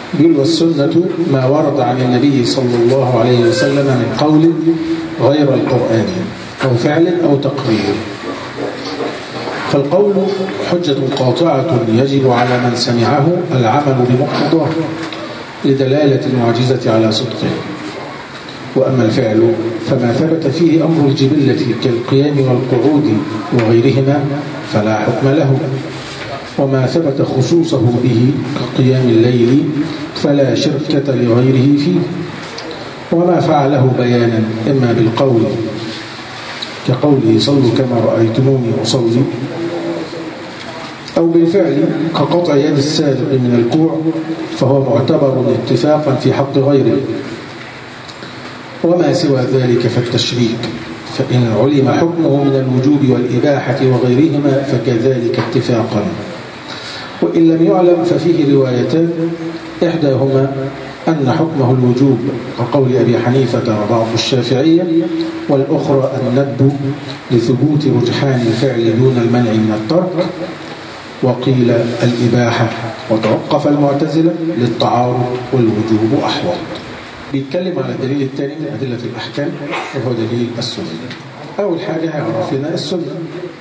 بيقول والسنة ما ورد عن النبي صلى الله عليه وسلم من قول غير القرآن أو فعل أو تقرير فالقول حجة قاطعة يجب على من سمعه العمل بمقتضاه لدلالة المعجزة على صدقه وأما الفعل فما ثبت فيه أمر الجبلة كالقيام والقعود وغيرهما فلا حكم له وما ثبت خصوصه به كقيام الليل فلا شركة لغيره فيه وما فعله بيانا إما بالقول كقوله صلوا كما رأيتموني أصلي أو بالفعل كقطع يد السابق من الكوع فهو معتبر اتفاقا في حق غيره وما سوى ذلك فالتشريك فإن علم حكمه من الوجوب والإباحة وغيرهما فكذلك اتفاقا وإن لم يعلم ففيه روايتان إحداهما أن حكمه الوجوب كقول أبي حنيفة وبعض الشافعية والأخرى الندب لثبوت رجحان الفعل دون المنع من الترك وقيل الإباحة وتوقف المعتزلة للتعارض والوجوب أحوط بيتكلم على الدليل الثاني من أدلة الأحكام وهو دليل السنة أول حاجة هيعرف لنا السنة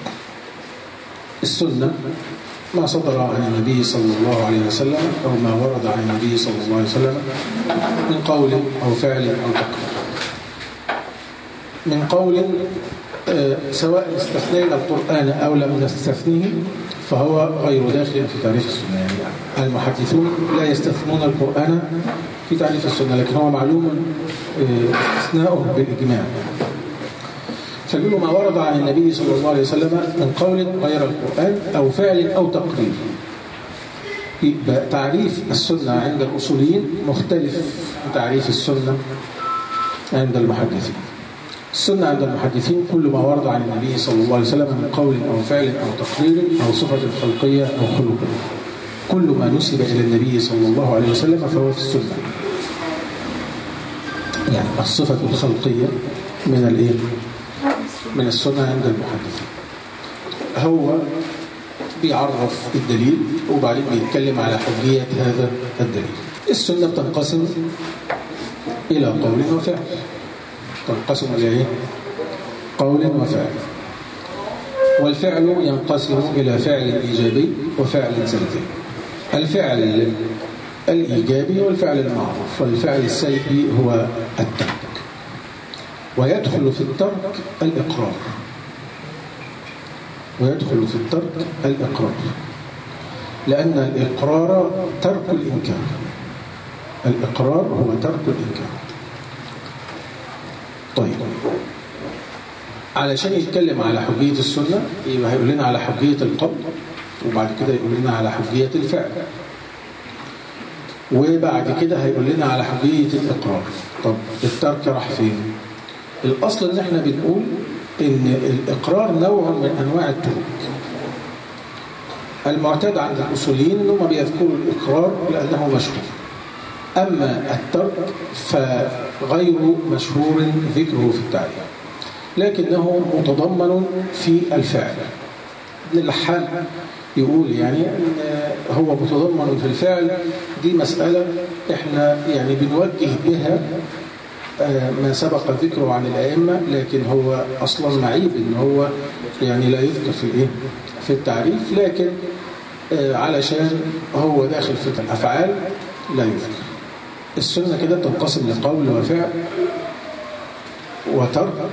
السنة ما صدر عن النبي صلى الله عليه وسلم أو ما ورد عن النبي صلى الله عليه وسلم من قول أو فعل أو تقرير من قول سواء استثنينا القرآن أو لم نستثنيه فهو غير داخل في تعريف السنة يعني المحدثون لا يستثنون القرآن في تعريف السنة لكن هو معلوم استثناؤه بالإجماع فيقول ما ورد عن النبي صلى الله عليه وسلم من قول غير القرآن أو فعل أو تقرير يبقى تعريف السنة عند الأصوليين مختلف عن تعريف السنة عند المحدثين السنة عند المحدثين كل ما ورد عن النبي صلى الله عليه وسلم من قول أو فعل أو تقرير أو صفة خلقية أو خلقية كل ما نسب إلى النبي صلى الله عليه وسلم فهو في السنة يعني الصفة الخلقية من الإيه؟ من السنة عند المحدثين هو بيعرف الدليل وبعدين بيتكلم على حجية هذا الدليل السنة بتنقسم إلى قول وفعل تنقسم إلى إيه؟ قول وفعل والفعل ينقسم إلى فعل إيجابي وفعل سلبي الفعل الإيجابي والفعل المعروف والفعل السلبي هو الترك ويدخل في الترك الإقرار ويدخل في الترك الإقرار لأن الإقرار ترك الإنكار الإقرار هو ترك الإنكار طيب علشان يتكلم على حجية السنة يبقى هيقول لنا على حجية القبض وبعد كده يقول لنا على حجية الفعل وبعد كده هيقول لنا على حجية الإقرار طب الترك راح فين الأصل ان احنا بنقول ان الإقرار نوع من أنواع الترك المعتاد عند الأصوليين انهم بيذكروا الإقرار لأنه مشهور أما الترك فغير مشهور ذكره في التعريف لكنه متضمن في الفعل ابن اللحان يقول يعني ان هو متضمن في الفعل دي مسألة احنا يعني بنوجه بها ما سبق ذكره عن الأئمة لكن هو أصلا معيب ان هو يعني لا يذكر في الايه في التعريف لكن علشان هو داخل في الأفعال لا يذكر السنة كده تنقسم لقول وفعل وترك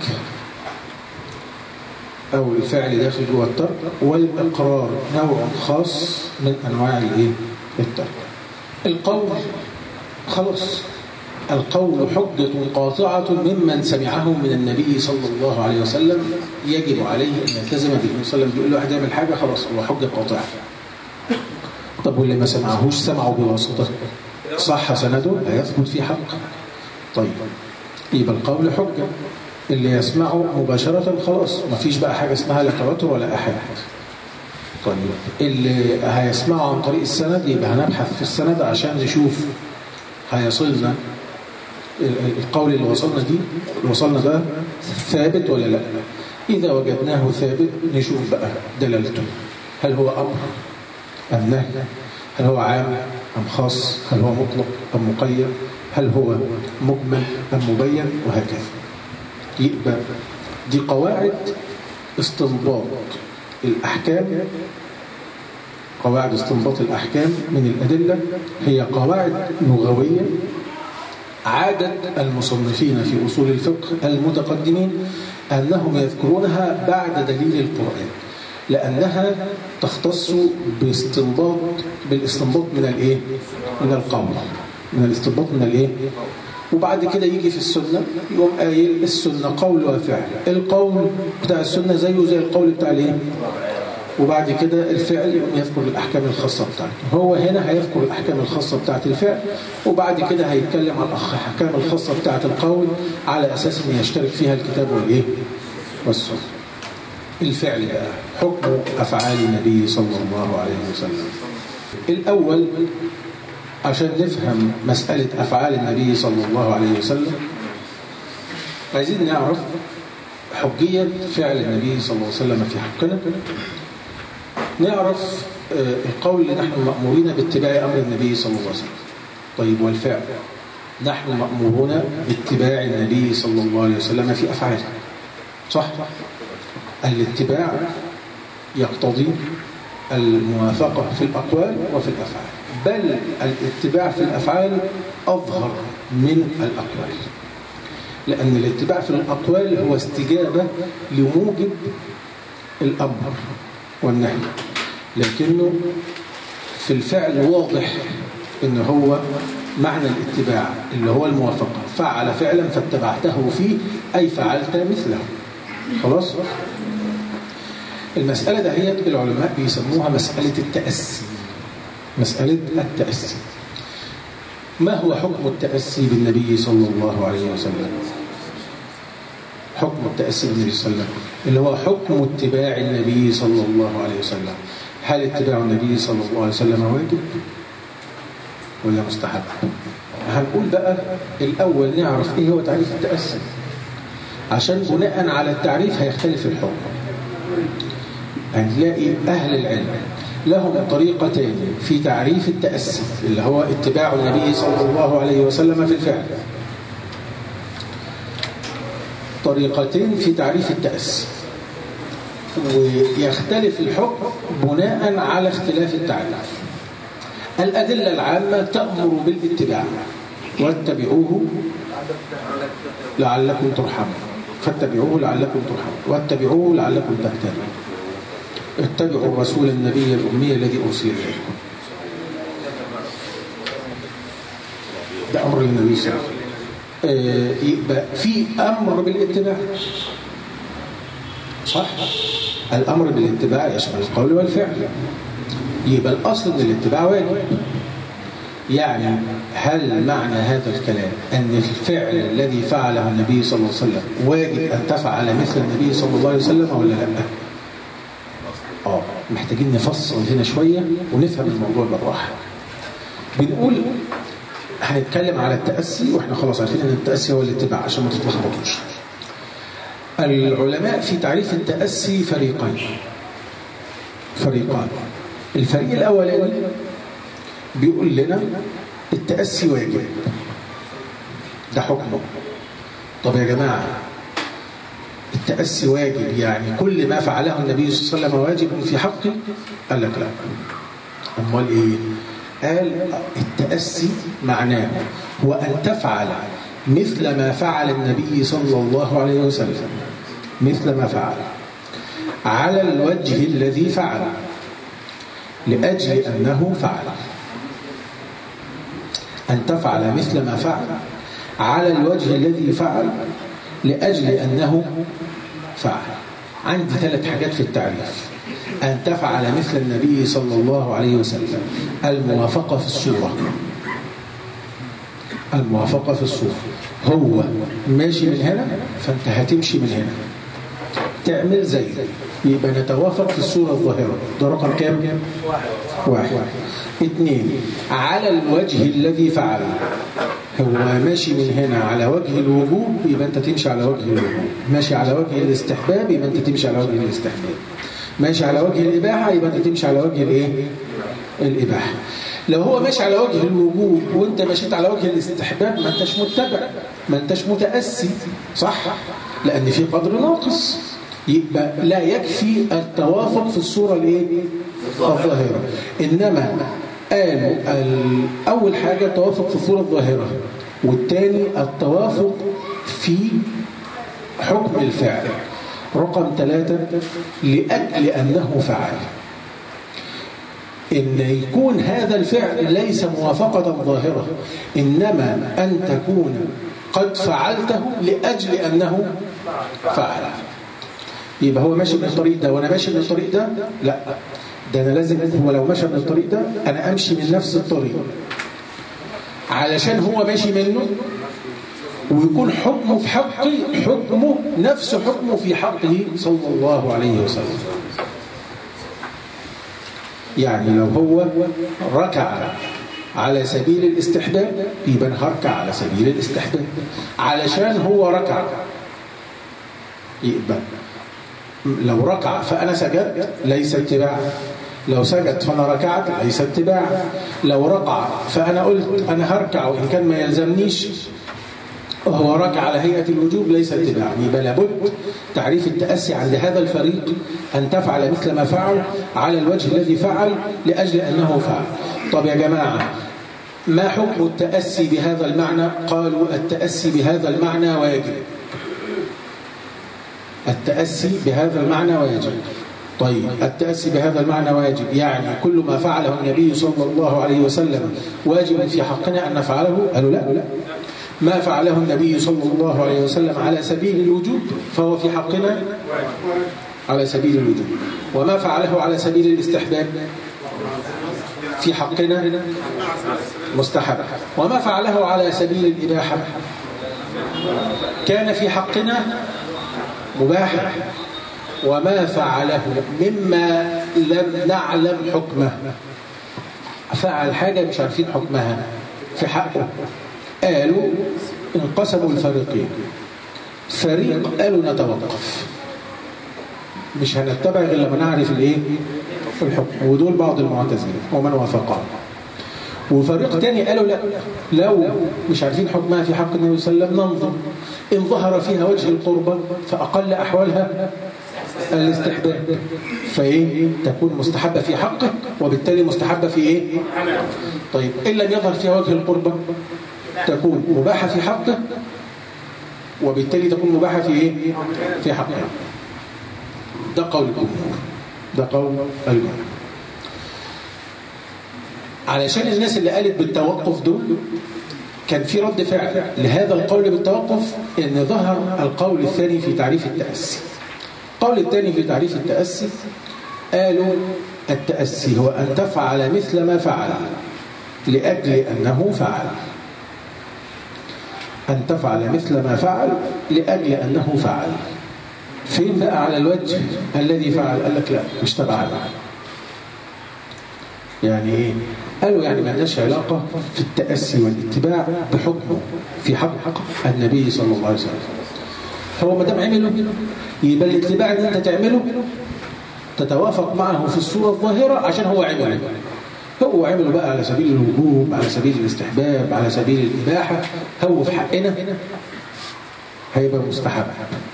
أو الفعل داخل جوه الترك والإقرار نوع خاص من أنواع الإيه؟ الترك القول خلاص القول حجة قاطعة ممن سمعه من النبي صلى الله عليه وسلم يجب عليه أن يلتزم به صلى الله عليه وسلم بيقول له واحد يعمل حاجة خلاص هو حجة قاطعة طب واللي ما سمعهوش سمعوا بواسطة صح سنده لا يثبت في حق طيب يبقى القول حجة اللي يسمعه مباشرة خلاص ما فيش بقى حاجة اسمها لا تواتر ولا أحد طيب اللي هيسمعه عن طريق السند يبقى هنبحث في السند عشان نشوف هيصلنا القول اللي وصلنا دي اللي وصلنا ده ثابت ولا لا إذا وجدناه ثابت نشوف بقى دلالته هل هو أمر أم نهي هل هو عام أم خاص هل هو مطلق أم مقيد هل هو مجمل أم مبين وهكذا يبقى دي قواعد استنباط الأحكام قواعد استنباط الأحكام من الأدلة هي قواعد لغوية عادة المصنفين في أصول الفقه المتقدمين أنهم يذكرونها بعد دليل القرآن لأنها تختص باستنباط بالاستنباط من الإيه؟ من القول من الاستنباط من الإيه؟ وبعد كده يجي في السنة يقوم قايل السنة قول وفعل القول بتاع السنة زيه زي القول بتاع الإيه؟ وبعد كده الفعل يقوم يذكر الأحكام الخاصة بتاعته هو هنا هيذكر الأحكام الخاصة بتاعة الفعل وبعد كده هيتكلم عن الأحكام الخاصة بتاعة القول على أساس أن يشترك فيها الكتاب والإيه والسنة الفعل بقى حكم أفعال النبي صلى الله عليه وسلم الأول عشان نفهم مسألة أفعال النبي صلى الله عليه وسلم عايزين نعرف حجية فعل النبي صلى الله عليه وسلم في حقنا نعرف القول اللي نحن مأمورين باتباع أمر النبي صلى الله عليه وسلم طيب والفعل نحن مأمورون باتباع النبي صلى الله عليه وسلم في أفعاله صح الاتباع يقتضي الموافقة في الأقوال وفي الأفعال بل الاتباع في الأفعال أظهر من الأقوال لأن الاتباع في الأقوال هو استجابة لموجب الأمر والنهي لكنه في الفعل واضح ان هو معنى الاتباع اللي هو الموافقة فعل فعلا فاتبعته فيه أي فعلت مثله خلاص المسألة دهيت العلماء بيسموها مسألة التأسي مسألة التأسي ما هو حكم التأسي بالنبي صلى الله عليه وسلم حكم التأسي بالنبي صلى الله عليه وسلم اللي هو حكم اتباع النبي صلى الله عليه وسلم هل اتباع النبي صلى الله عليه وسلم واجب ولا مستحب هنقول بقى الأول نعرف إيه هو تعريف التأسي عشان بناء على التعريف هيختلف الحكم هنلاقي أهل العلم لهم طريقتين في تعريف التأسي اللي هو اتباع النبي صلى الله عليه وسلم في الفعل طريقتين في تعريف التأسي ويختلف الحكم بناء على اختلاف التعريف الأدلة العامة تأمر بالاتباع واتبعوه لعلكم ترحمون فاتبعوه لعلكم ترحمون واتبعوه لعلكم تهتدون اتبعوا الرسول النبي الأمي الذي أرسل إليكم ده أمر للنبي صلى الله عليه وسلم يبقى في أمر بالاتباع صح الأمر بالاتباع يشمل القول والفعل يبقى الأصل من الاتباع واجب يعني هل معنى هذا الكلام أن الفعل الذي فعله النبي صلى الله عليه وسلم واجب أن تفعل مثل النبي صلى الله عليه وسلم ولا لا آه محتاجين نفصل هنا شوية ونفهم الموضوع بالراحة بنقول هنتكلم على التأسي واحنا خلاص عارفين ان التأسي هو الاتباع عشان ما تتلخبطوش العلماء في تعريف التأسي فريقين فريقان الفريق الأولاني بيقول لنا التأسي واجب ده حكمه طب يا جماعة التأسي واجب يعني كل ما فعله النبي صلى الله عليه وسلم واجب في حقي قال لك لا أمال إيه قال التأسي معناه هو أن تفعل مثل ما فعل النبي صلى الله عليه وسلم مثل ما فعل على الوجه الذي فعل لأجل أنه فعل أن تفعل مثل ما فعل على الوجه الذي فعل لأجل أنه فعل عندي ثلاث حاجات في التعريف أن تفعل مثل النبي صلى الله عليه وسلم الموافقة في الصورة الموافقة في الصورة هو ماشي من هنا فأنت هتمشي من هنا تعمل زي يبقى نتوافق في الصورة الظاهرة ده رقم كام؟ واحد اثنين على الوجه الذي فعل هو ماشي من هنا على وجه الوجوب يبقى انت تمشي على وجه الوجوب ماشي على وجه الاستحباب يبقى انت تمشي على وجه الاستحباب ماشي على وجه الإباحة يبقى انت تمشي على وجه الايه الإباحة لو هو ماشي على وجه الوجوب وانت مشيت على وجه الاستحباب ما انتش متبع ما انتش متأسي صح لأن في قدر ناقص يبقى لا يكفي التوافق في الصورة الايه الظاهرة إنما قالوا أول حاجة التوافق في الصورة الظاهرة والثاني التوافق في حكم الفعل رقم ثلاثة لأجل أنه فعل إن يكون هذا الفعل ليس موافقة ظاهرة إنما أن تكون قد فعلته لأجل أنه فعل يبقى هو ماشي من الطريق ده وأنا ماشي من الطريق ده لا ده أنا لازم هو لو ماشي من الطريق ده أنا أمشي من نفس الطريق علشان هو ماشي منه ويكون حكمه في حقي حكمه نفس حكمه في حقه صلى الله عليه وسلم يعني لو هو ركع على سبيل الاستحباب يبقى انا هركع على سبيل الاستحباب علشان هو ركع يبقى لو ركع فأنا سجدت ليس اتباع لو سجد فأنا ركعت ليس اتباع لو ركع فأنا قلت أنا هركع وإن كان ما يلزمنيش وهو ركع على هيئة الوجوب ليس اتباع يبقى لابد تعريف التأسي عند هذا الفريق أن تفعل مثل ما فعل على الوجه الذي فعل لأجل أنه فعل طب يا جماعة ما حكم التأسي بهذا المعنى قالوا التأسي بهذا المعنى واجب التأسي بهذا المعنى واجب طيب التأسي بهذا المعنى واجب يعني كل ما فعله النبي صلى الله عليه وسلم واجب في حقنا أن نفعله قالوا لا لا ما فعله النبي صلى الله عليه وسلم على سبيل الوجوب فهو في حقنا على سبيل الوجوب وما فعله على سبيل الاستحباب في حقنا مستحب وما فعله على سبيل الإباحة كان في حقنا مباح وما فعله مما لم نعلم حكمه فعل حاجة مش عارفين حكمها في حقه قالوا انقسموا الفريقين فريق قالوا نتوقف مش هنتبع غير لما نعرف الايه الحكم ودول بعض المعتزله ومن وافقهم وفريق تاني قالوا لا لو مش عارفين حكمها في حق النبي صلى الله عليه وسلم ننظر إن ظهر فيها وجه القربة فأقل أحوالها الاستحباب فإيه تكون مستحبة في حقه وبالتالي مستحبة في إيه طيب إن لم يظهر فيها وجه القربة تكون مباحة في حقه وبالتالي تكون مباحة في إيه في حقه ده قول الجمهور ده قول الجمهور علشان الناس اللي قالت بالتوقف دول كان في رد فعل لهذا القول بالتوقف ان ظهر القول الثاني في تعريف التأسي القول الثاني في تعريف التأسي قالوا التأسي هو أن تفعل مثل ما فعل لأجل أنه فعل أن تفعل مثل ما فعل لأجل أنه فعل فين بقى على الوجه الذي فعل قال لك لا مش تبعنا يعني ايه قالوا يعني ما لهاش علاقة في التأسي والاتباع بحكمه في حق النبي صلى الله عليه وسلم هو ما دام عمله يبقى الاتباع اللي انت تعمله تتوافق معه في الصورة الظاهرة عشان هو عمله هو عمله بقى على سبيل الوجوب على سبيل الاستحباب على سبيل الإباحة هو في حقنا هيبقى مستحب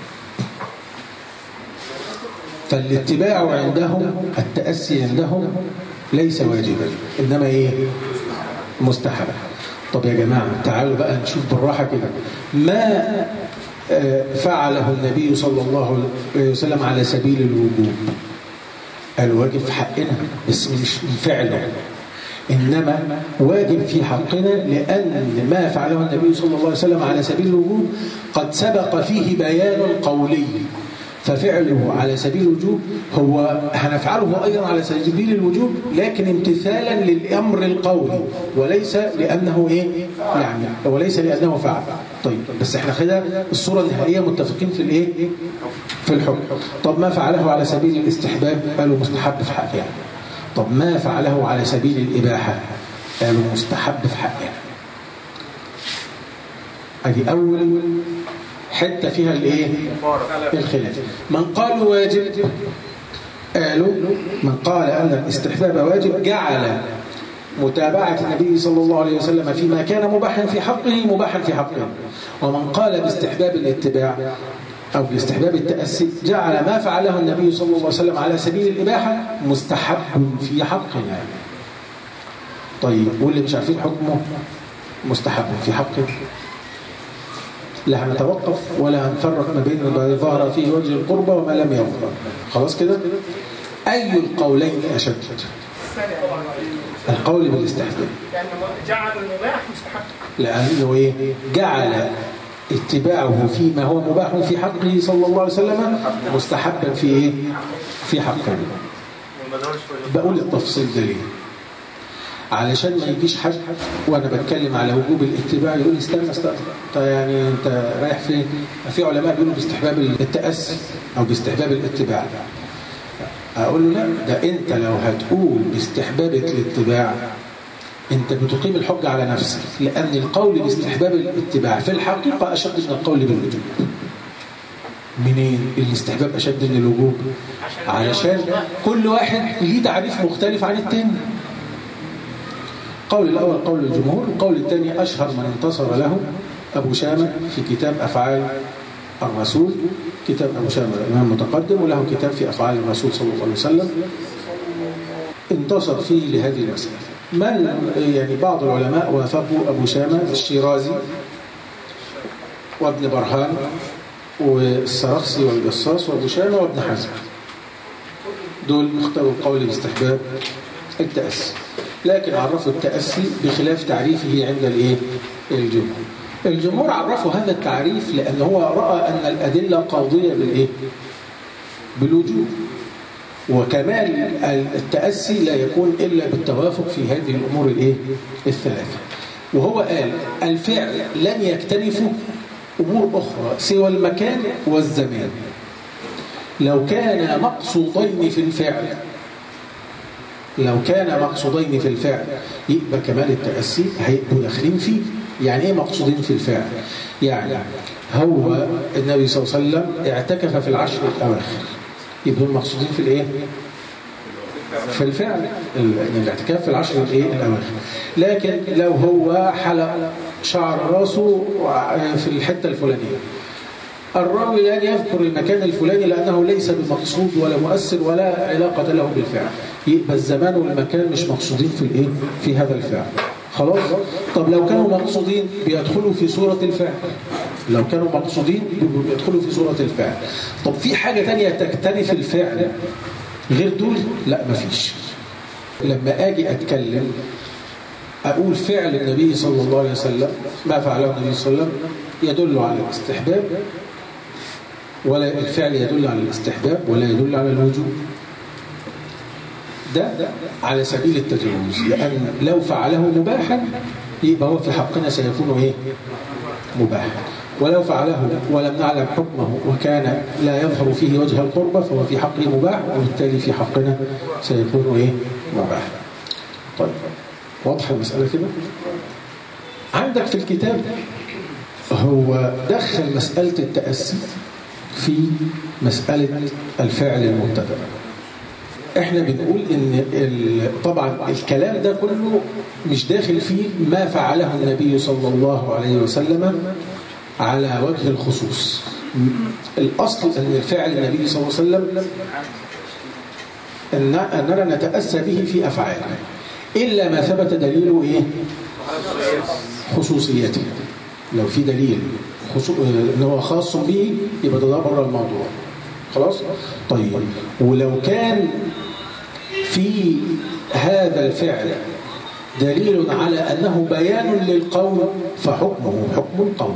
فالاتباع عندهم التأسي عندهم ليس واجبا إنما إيه مستحب طب يا جماعة تعالوا بقى نشوف بالراحة كده ما فعله النبي صلى الله عليه وسلم على سبيل الوجوب الواجب في حقنا بس مش من فعله إنما واجب في حقنا لأن ما فعله النبي صلى الله عليه وسلم على سبيل الوجوب قد سبق فيه بيان قولي ففعله على سبيل الوجوب هو هنفعله أيضا على سبيل الوجوب لكن امتثالا للأمر القولي وليس لأنه إيه يعني وليس لأنه فعل طيب بس احنا كده الصورة النهائية متفقين في الإيه في الحكم طب ما فعله على سبيل الاستحباب قالوا مستحب في حقه يعني. طب ما فعله على سبيل الإباحة قالوا مستحب في حقه ادي أول حتة فيها الايه الخلاف من قالوا واجب قالوا من قال أن الاستحباب واجب جعل متابعة النبي صلى الله عليه وسلم فيما كان مباحا في حقه مباحا في حقه ومن قال باستحباب الاتباع أو باستحباب التأسي جعل ما فعله النبي صلى الله عليه وسلم على سبيل الإباحة مستحب في حقنا طيب واللي مش عارفين حكمه مستحب في حقه لا هنتوقف ولا هنفرق ما بين ما ظهر فيه وجه القربة وما لم يظهر خلاص كده أي القولين أشد القول بالاستحباب يعني جعل المباح مستحب لأنه إيه جعل اتباعه فيما هو مباح في حقه صلى الله عليه وسلم مستحبا في إيه في حقه بقول التفصيل ده ليه علشان ما يجيش حد وانا بتكلم على وجوب الاتباع يقول لي استنى استنى طيب يعني انت رايح فين؟ في علماء بيقولوا باستحباب التأسي او باستحباب الاتباع اقول له لا ده انت لو هتقول باستحباب الاتباع انت بتقيم الحجة على نفسك لان القول باستحباب الاتباع في الحقيقة اشد من القول بالوجوب منين الاستحباب اشد من الوجوب علشان كل واحد ليه تعريف مختلف عن التاني القول الأول قول الجمهور القول الثاني أشهر من انتصر له أبو شامة في كتاب أفعال الرسول كتاب أبو شامة الإمام المتقدم وله كتاب في أفعال الرسول صلى الله عليه وسلم انتصر فيه لهذه المسألة من يعني بعض العلماء وافقوا أبو شامة الشيرازي وابن برهان والسرخسي والجصاص وابو شامة وابن حزم دول اختاروا القول باستحباب التأسي لكن عرفوا التأسي بخلاف تعريفه عند الايه الجمهور الجمهور عرفوا هذا التعريف لأن هو رأى أن الأدلة قاضية بالإيه بالوجوب وكمال التأسي لا يكون إلا بالتوافق في هذه الأمور الإيه الثلاثة وهو قال الفعل لن يكتنفه أمور أخرى سوى المكان والزمان لو كان مقصودين في الفعل لو كان مقصودين في الفعل يبقى كمال التأسي هيبقوا داخلين فيه يعني ايه مقصودين في الفعل يعني هو النبي صلى الله عليه وسلم اعتكف في العشر الأواخر يبقوا مقصودين في الايه في الفعل الاعتكاف في العشر الايه الاواخر لكن لو هو حلق شعر راسه في الحته الفلانيه الراوي لن يذكر المكان الفلاني لأنه ليس بمقصود ولا مؤثر ولا علاقة له بالفعل يبقى الزمان والمكان مش مقصودين في الايه في هذا الفعل خلاص طب لو كانوا مقصودين بيدخلوا في صورة الفعل لو كانوا مقصودين بيدخلوا في صورة الفعل طب في حاجة تانية تكتنف الفعل غير دول لا مفيش لما أجي أتكلم أقول فعل النبي صلى الله عليه وسلم ما فعله النبي صلى الله عليه وسلم يدل على الاستحباب ولا الفعل يدل على الاستحباب ولا يدل على الوجوب ده على سبيل التجاوز لأن لو فعله مباحا يبقى هو في حقنا سيكون إيه؟ مباحا ولو فعله ولم نعلم حكمه وكان لا يظهر فيه وجه القربة فهو في حقه مباح وبالتالي في حقنا سيكون إيه؟ مباح طيب واضحة المسألة كده عندك في الكتاب هو دخل مسألة التأسي في مسألة الفعل المبتدأ احنا بنقول ان طبعا الكلام ده كله مش داخل فيه ما فعله النبي صلى الله عليه وسلم على وجه الخصوص الأصل أن الفعل النبي صلى الله عليه وسلم أن أننا نتأسى به في أفعاله إلا ما ثبت دليله إيه؟ خصوصيته لو في دليل خصو... ان هو خاص به يبقى ده بره الموضوع خلاص طيب ولو كان في هذا الفعل دليل على أنه بيان للقول فحكمه حكم القول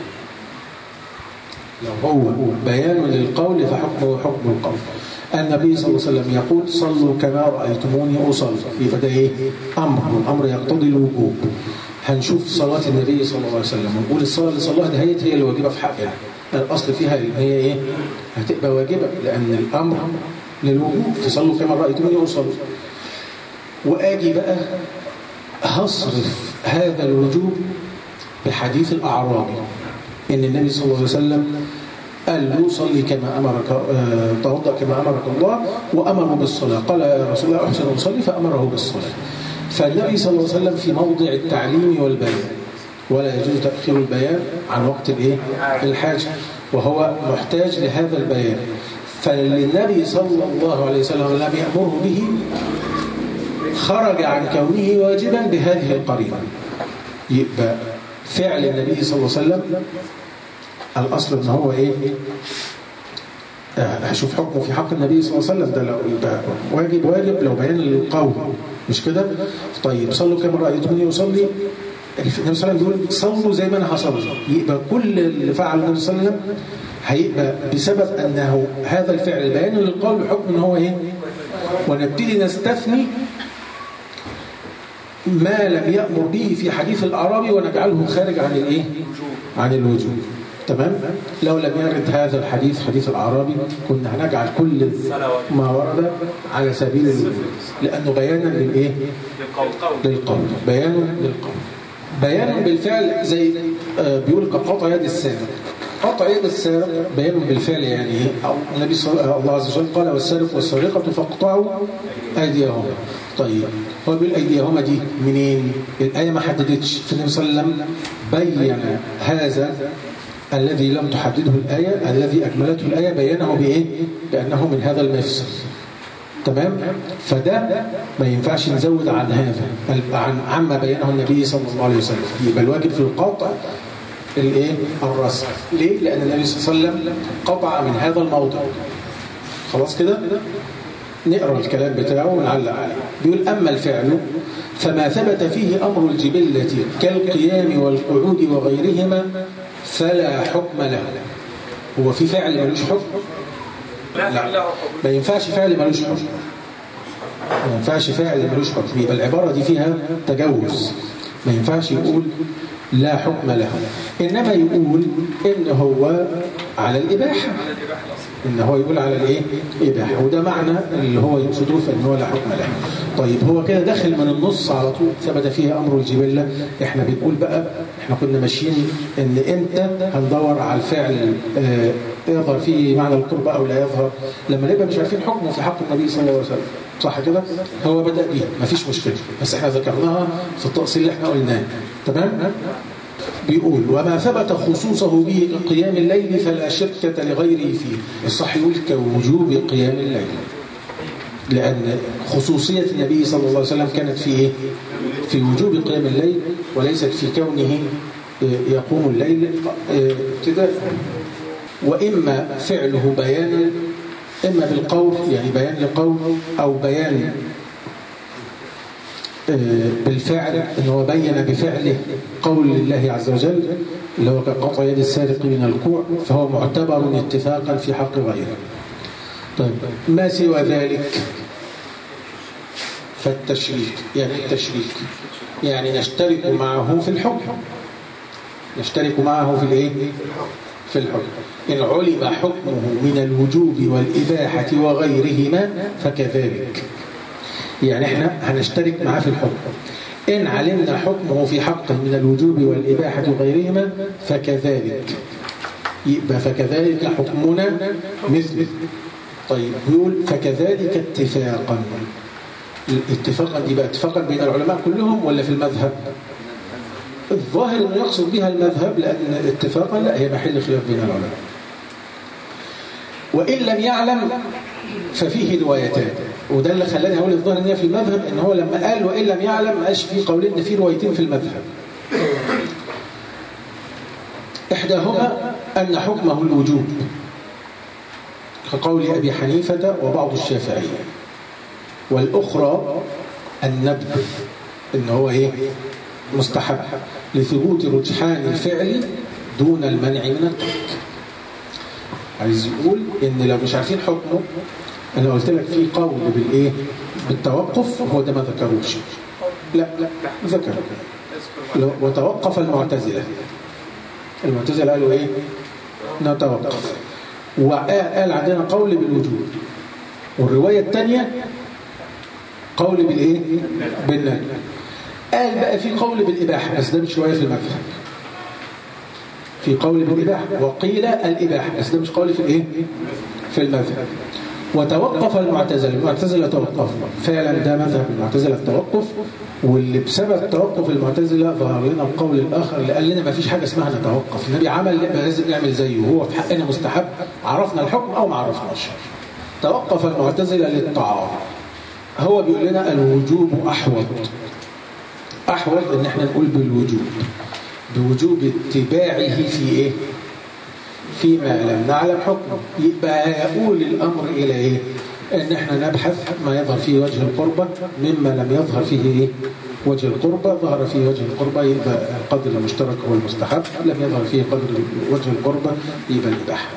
لو هو بيان للقول فحكمه حكم القول النبي صلى الله عليه وسلم يقول صلوا كما رأيتموني أصلي يبقى ده إيه؟ أمر الأمر يقتضي الوجوب هنشوف صلاة النبي صلى الله عليه وسلم ونقول الصلاة اللي صلاها دهيت هي اللي واجبة في حقها الأصل فيها اللي هي إيه؟ هتبقى واجبة لأن الأمر للوجوب تصلوا كما رأيتموني أصلي وآجي بقى هصرف هذا الوجوب بحديث الأعرابي إن النبي صلى الله عليه وسلم قال له صلي كما أمرك توضأ كما أمرك الله وأمره بالصلاة قال يا رسول الله أحسن أصلي فأمره بالصلاة فالنبي صلى الله عليه وسلم في موضع التعليم والبيان ولا يجوز تأخير البيان عن وقت الايه الحاجة وهو محتاج لهذا البيان فالنبي صلى الله عليه وسلم لم يأمره به خرج عن كونه واجبا بهذه القرينة يبقى فعل النبي صلى الله عليه وسلم الأصل ان هو ايه هشوف حكمه في حق النبي صلى الله عليه وسلم ده لو ده واجب واجب لو بيان للقول مش كده طيب صلوا كما رأيتموني أصلي النبي صلى الله عليه وسلم بيقول صلوا زي ما انا هصلي يبقى كل اللي فعله النبي صلى الله عليه وسلم هيبقى بسبب انه هذا الفعل بيان للقول بحكم ان هو ايه ونبتدي نستثني ما لم يأمر به في حديث الأعرابي ونجعله خارج عن الايه عن الوجوب تمام لو لم يرد هذا الحديث حديث الأعرابي كنا هنجعل كل ما ورد على سبيل الوجوب لأنه بيانا للإيه للقول بيانا للقول بيان بالفعل زي آه بيقول قطع يد السارق قطع يد السارق بيان بالفعل يعني ايه او النبي صلى الله عز وجل قال والسارق والسارقه فاقطعوا ايديهما طيب هو بيقول ايديهما دي منين الايه ما حددتش فالنبي صلى الله عليه وسلم بين هذا الذي لم تحدده الايه الذي اكملته الايه بينه بايه بانه من هذا المفصل تمام فده ما ينفعش نزود عن هذا عن عما بينه النبي صلى الله عليه وسلم يبقى الواجب في القطع الايه الرسم ليه لان النبي صلى الله عليه وسلم قطع من هذا الموضع خلاص كده نقرا الكلام بتاعه ونعلق عليه بيقول اما الفعل فما ثبت فيه امر الجبله كالقيام والقعود وغيرهما فلا حكم له هو في فعل ملوش حكم لا ما ينفعش فعل ملوش حكم ما ينفعش فعل ملوش حكم يبقى العبارة دي فيها تجوز ما ينفعش يقول لا حكم له إنما يقول إن هو على الإباحة إن هو يقول على الإيه إباحة وده معنى اللي هو يقصده في إن هو لا حكم له طيب هو كده داخل من النص على طول ثبت فيها أمر الجبلة إحنا بنقول بقى إحنا كنا ماشيين إن إمتى هندور على الفعل آه يظهر فيه معنى القرب أو لا يظهر لما نبقى مش عارفين حكمه في حق النبي صلى الله عليه وسلم صح كده هو بدأ بيه مفيش مشكلة بس احنا ذكرناها في التأصيل اللي احنا قلناه تمام بيقول وما ثبت خصوصه به كقيام الليل فلا شكة لغيره فيه الصح يقول كوجوب قيام الليل لأن خصوصية النبي صلى الله عليه وسلم كانت في إيه؟ في وجوب قيام الليل وليست في كونه يقوم الليل ابتداء وإما فعله بيانا إما بالقول يعني بيان لقول أو بيان بالفعل إن هو بين بفعله قول الله عز وجل اللي هو كقطع يد السارق من الكوع فهو معتبر اتفاقا في حق غيره طيب ما سوى ذلك فالتشريك يعني التشريك يعني نشترك معه في الحكم نشترك معه في الايه في الحكم إن علم حكمه من الوجوب والإباحة وغيرهما فكذلك يعني احنا هنشترك معاه في الحكم إن علمنا حكمه في حق من الوجوب والإباحة وغيرهما فكذلك يبقى فكذلك حكمنا مثله طيب يقول فكذلك اتفاقا اتفاقا دي بقى اتفاقا بين العلماء كلهم ولا في المذهب الظاهر انه يقصد بها المذهب لأن اتفاقا لا هي محل خلاف بين العلماء وإن لم يعلم ففيه روايتان وده اللي خلاني أقول الظاهر ان هي في المذهب إن هو لما قال وإن لم يعلم ما قالش في قولين إن في روايتين في المذهب إحداهما أن حكمه الوجوب كقول أبي حنيفة وبعض الشافعية والأخرى الندب إن هو إيه مستحب لثبوت رجحان الفعل دون المنع من الترك عايز يقول ان لو مش عارفين حكمه انا قلت لك في قول بالايه بالتوقف هو ده ما ذكروش لا لا ذكر وتوقف المعتزله المعتزله قالوا ايه نتوقف وقال عندنا قول بالوجود والروايه الثانيه قول بالايه بالنهي قال بقى في قول بالإباحة بس ده مش شوية في المذهب في قول بالإباحة وقيل الإباحة بس ده مش قول في الإيه؟ في المذهب وتوقف المعتزلة المعتزلة توقفوا فعلا ده مذهب المعتزلة التوقف واللي بسبب توقف المعتزلة ظهر لنا القول الآخر اللي قال لنا ما فيش حاجة اسمها نتوقف النبي عمل يبقى لازم نعمل زيه هو في حقنا مستحب عرفنا الحكم أو ما عرفناش توقف المعتزلة للطعام هو بيقول لنا الوجوب أحوط أحوط إن احنا نقول بالوجوب بوجوب اتباعه في إيه؟ فيما لم نعلم حكمه يبقى يقول الأمر إلى إيه؟ إن إحنا نبحث ما يظهر فيه وجه القربة مما لم يظهر فيه إيه؟ وجه القربة ظهر فيه وجه القربة يبقى القدر المشترك هو المستحب لم يظهر فيه قدر وجه القربة يبقى الإباحة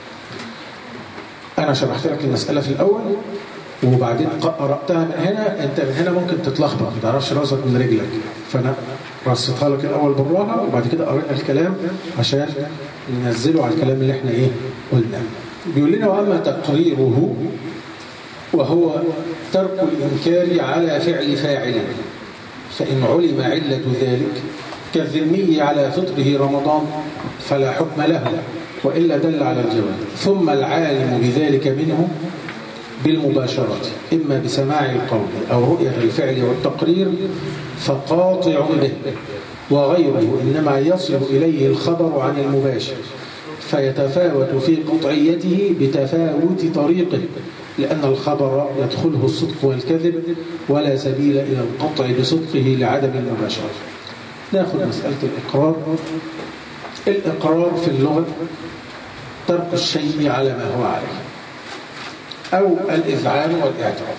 أنا شرحت لك المسألة في الأول وبعدين قرأتها من هنا أنت من هنا ممكن تتلخبط ما تعرفش راسك من رجلك فأنا رصيتها لك الأول بالراحة وبعد كده قرأنا الكلام عشان ننزله على الكلام اللي احنا إيه قلناه بيقول لنا وأما تقريره وهو ترك الإنكار على فعل فاعله فإن علم علة ذلك كالذمي على فطره رمضان فلا حكم له وإلا دل على الجواب ثم العالم بذلك منه بالمباشرة إما بسماع القول أو رؤية الفعل والتقرير فقاطع به وغيره إنما يصل إليه الخبر عن المباشر فيتفاوت في قطعيته بتفاوت طريقه لأن الخبر يدخله الصدق والكذب ولا سبيل إلى القطع بصدقه لعدم المباشرة ناخذ مسألة الإقرار الإقرار في اللغة ترك الشيء على ما هو عليه أو الإذعان والإعتراف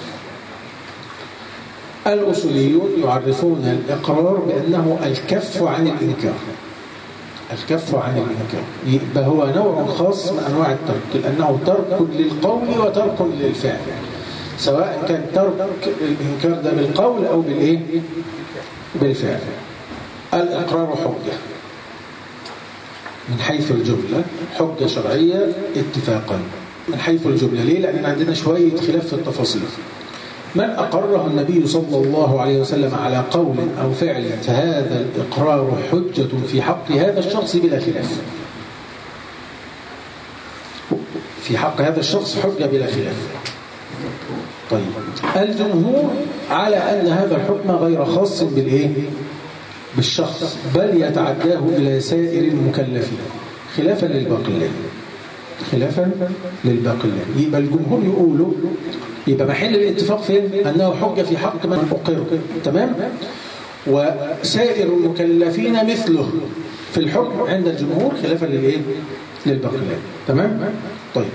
الأصوليون يعرفون الإقرار بأنه الكف عن الإنكار الكف عن الإنكار يبقى هو نوع خاص من أنواع الترك لأنه ترك للقول وترك للفعل سواء كان ترك الإنكار ده بالقول أو بالإيه؟ بالفعل الإقرار حجة من حيث الجملة حجة شرعية اتفاقا من حيث الجملة ليه؟ لأن عندنا شوية خلاف في التفاصيل من أقره النبي صلى الله عليه وسلم على قول أو فعل فهذا الإقرار حجة في حق هذا الشخص بلا خلاف في حق هذا الشخص حجة بلا خلاف طيب الجمهور على أن هذا الحكم غير خاص بالإيه؟ بالشخص بل يتعداه إلى سائر المكلفين خلافا للباقلين خلافا للباقلين يبقى الجمهور يقولوا يبقى محل الاتفاق فين أنه حجة في حق من أقر تمام وسائر المكلفين مثله في الحكم عند الجمهور خلافا للإيه للباقلين تمام طيب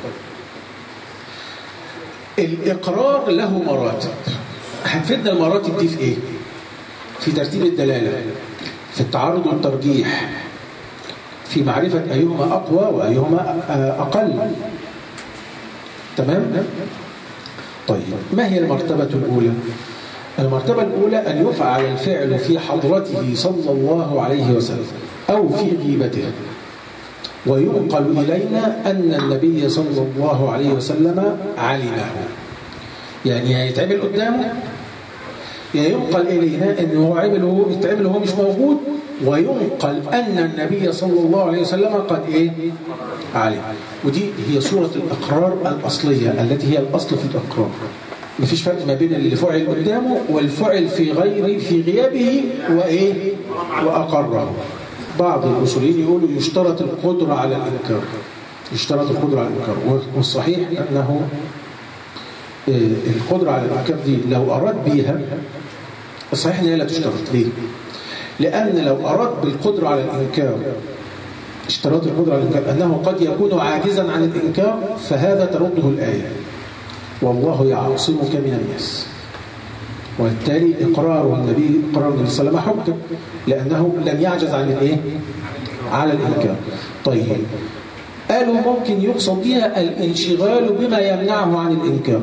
الإقرار له مراتب هتفيدنا المراتب دي في إيه في ترتيب الدلالة في التعارض والترجيح في معرفة أيهما أقوى وأيهما أقل تمام؟ طيب ما هي المرتبة الأولى؟ المرتبة الأولى أن يفعل الفعل في حضرته صلى الله عليه وسلم أو في غيبته وينقل إلينا أن النبي صلى الله عليه وسلم علمه يعني هيتعمل قدامه يا ينقل إلينا أنه عمله يتعمل وهو مش موجود وينقل أن النبي صلى الله عليه وسلم قد إيه علم ودي هي صورة الإقرار الأصلية التي هي الأصل في الإقرار مفيش فرق ما بين اللي فعل قدامه والفعل في غير في غيابه وإيه وأقره بعض الأصوليين يقولوا يشترط القدرة على الإنكار يشترط القدرة على الإنكار والصحيح أنه القدرة على الإنكار دي لو أراد بيها الصحيح أنها لا تشترط ليه؟ لأن لو أراد بالقدرة على الإنكار اشتراط القدرة على الإنكار أنه قد يكون عاجزا عن الإنكار فهذا ترده الآية والله يعصمك من الناس وبالتالي إقرار النبي إقرار النبي صلى الله عليه وسلم حجة لأنه لم يعجز عن الإيه؟ على الإنكار طيب قالوا ممكن يقصد بها الانشغال بما يمنعه عن الإنكار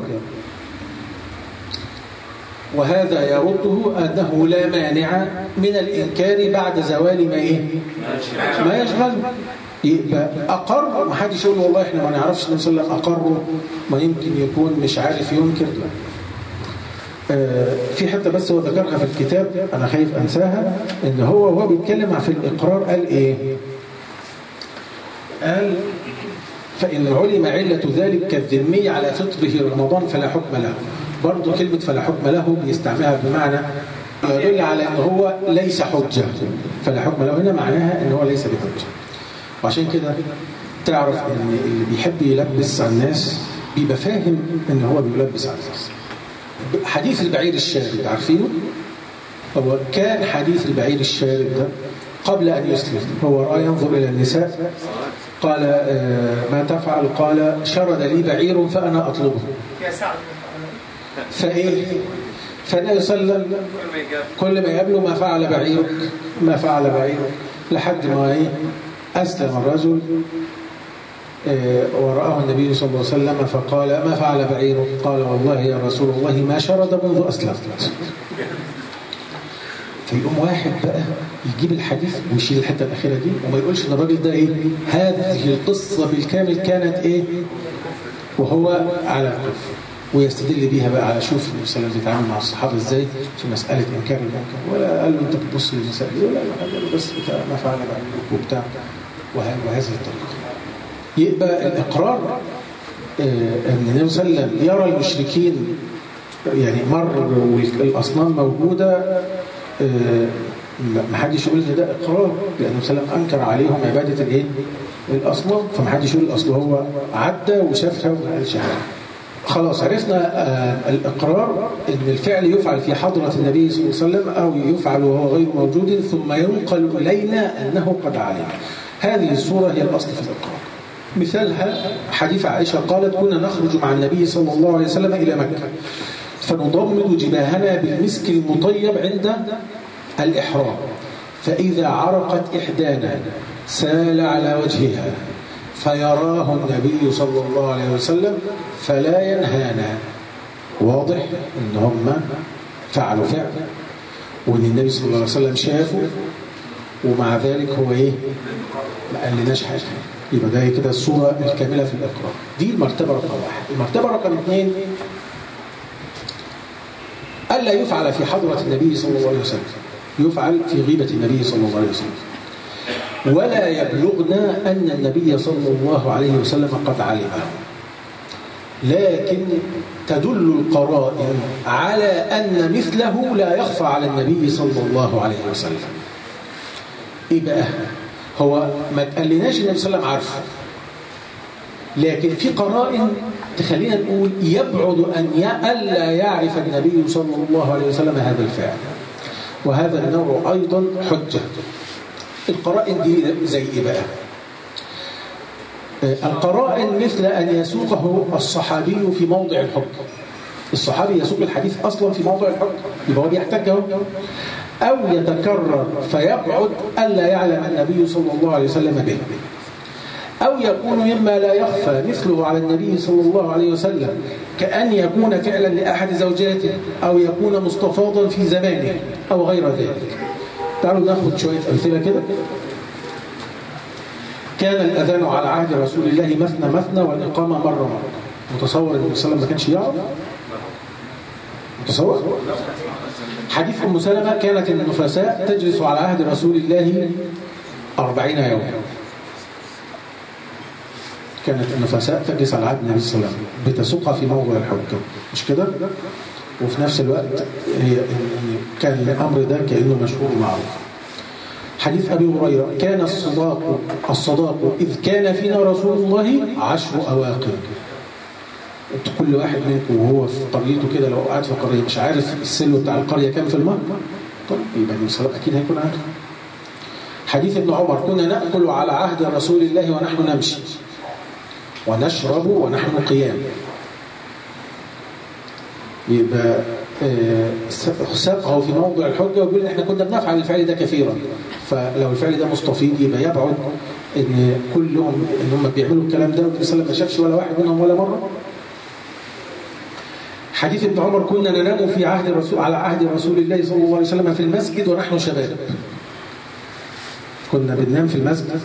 وهذا يرده أنه لا مانع من الإنكار بعد زوال ما إيه؟ ما يشغل يبقى أقر ما حدش يقول والله إحنا ما نعرفش النبي صلى الله عليه وسلم أقره ما يمكن يكون مش عارف ينكر لا آه في حتى بس هو ذكرها في الكتاب أنا خايف أنساها إن هو وهو بيتكلم في الإقرار قال إيه؟ قال فإن علم علة ذلك كالذمي على فطره رمضان فلا حكم له برضه كلمة فلا حكم له بيستعملها بمعنى يدل على أن هو ليس حجة فلا حكم له هنا معناها أن هو ليس بحجة وعشان كده تعرف أن اللي بيحب يلبس على الناس بيبقى فاهم أن هو بيلبس على الناس حديث البعير الشارد عارفينه؟ هو كان حديث البعير الشارد ده قبل أن يسلم هو رأى ينظر إلى النساء قال ما تفعل قال شرد لي بعير فأنا أطلبه يا سعد فإيه فالنبي صلى الله عليه وسلم كل ما يقابله ما فعل بعيرك ما فعل بعيرك لحد ما إيه أسلم الرجل ورآه النبي صلى الله عليه وسلم فقال ما فعل بعيرك قال والله يا رسول الله ما شرد منذ أسلمت فيقوم واحد بقى يجيب الحديث ويشيل الحته الاخيره دي وما يقولش ان الراجل ده ايه هذه القصه بالكامل كانت ايه وهو على الكفر ويستدل بيها بقى على شوف النبي صلى الله عليه وسلم بيتعامل مع الصحابه ازاي في مساله انكار المنكر ولا قال له انت بتبص للنساء ولا قال له بس بتاع ما فعل بعينك وبتاع وهذه الطريقه يبقى الاقرار ان النبي صلى الله عليه وسلم يرى المشركين يعني مر والاصنام موجوده ما حدش يقول ان ده اقرار لان النبي انكر عليهم عباده الايه؟ الاصنام فما حدش يقول الاصل هو عدى وشافها وما قالش حاجه. خلاص عرفنا آه الاقرار ان الفعل يفعل في حضره النبي صلى الله عليه وسلم او يفعل وهو غير موجود ثم ينقل الينا انه قد علم. هذه الصوره هي الاصل في الاقرار. مثالها حديث عائشه قالت كنا نخرج مع النبي صلى الله عليه وسلم الى مكه فنضمد جباهنا بالمسك المطيب عند الإحرام فإذا عرقت إحدانا سال على وجهها فيراه النبي صلى الله عليه وسلم فلا ينهانا واضح ان هم فعلوا فعل وان النبي صلى الله عليه وسلم شافه ومع ذلك هو ايه ما قالناش حاجه يبقى ده كده الصوره الكامله في الاقرار دي المرتبه رقم واحد المرتبه رقم اثنين الا يفعل في حضره النبي صلى الله عليه وسلم يفعل في غيبة النبي صلى الله عليه وسلم ولا يبلغنا أن النبي صلى الله عليه وسلم قد علمه لكن تدل القرائن على أن مثله لا يخفى على النبي صلى الله عليه وسلم إيه بقى هو ما تقلناش النبي صلى الله عليه وسلم عارفه لكن في قرائن تخلينا نقول يبعد أن ألا يعرف النبي صلى الله عليه وسلم هذا الفعل وهذا النوع أيضا حجة القرائن دي زي إيه بقى القرائن مثل أن يسوقه الصحابي في موضع الحكم الصحابي يسوق الحديث أصلا في موضع الحكم يبقى هو بيحتاج أو يتكرر فيبعد ألا يعلم النبي صلى الله عليه وسلم به أو يكون مما لا يخفى مثله على النبي صلى الله عليه وسلم كأن يكون فعلا لأحد زوجاته أو يكون مستفاضا في زمانه أو غير ذلك تعالوا ناخد شوية أمثلة كده كان الأذان على عهد رسول الله مثنى مثنى والإقامة مرة مرة متصور أن النبي ما كانش يعرف متصور حديث أم سلمة كانت النفساء تجلس على عهد رسول الله أربعين يوما كانت النفساء تجلس على عهد النبي صلى الله عليه وسلم بتسوقها في موضع الحكم مش كده؟ وفي نفس الوقت هي كان الأمر ده كأنه مشهور معروف حديث أبي هريرة كان الصداق الصداق إذ كان فينا رسول الله عشر أواقر كل واحد منكم وهو في قريته كده لو قاعد في قرية مش عارف السلو بتاع القرية كام في المرة طب يبقى الصلاة أكيد هيكون عارف حديث ابن عمر كنا نأكل على عهد رسول الله ونحن نمشي ونشرب ونحن قيام يبقى ساقه في موضع الحجة ويقول احنا كنا بنفعل الفعل ده كثيرا فلو الفعل ده مستفيض يبقى يبعد ان كلهم ان هم بيعملوا الكلام ده والنبي صلى الله عليه وسلم ما شافش ولا واحد منهم ولا مره حديث ابن عمر كنا ننام في عهد الرسول على عهد رسول الله صلى الله عليه وسلم في المسجد ونحن شباب كنا بننام في المسجد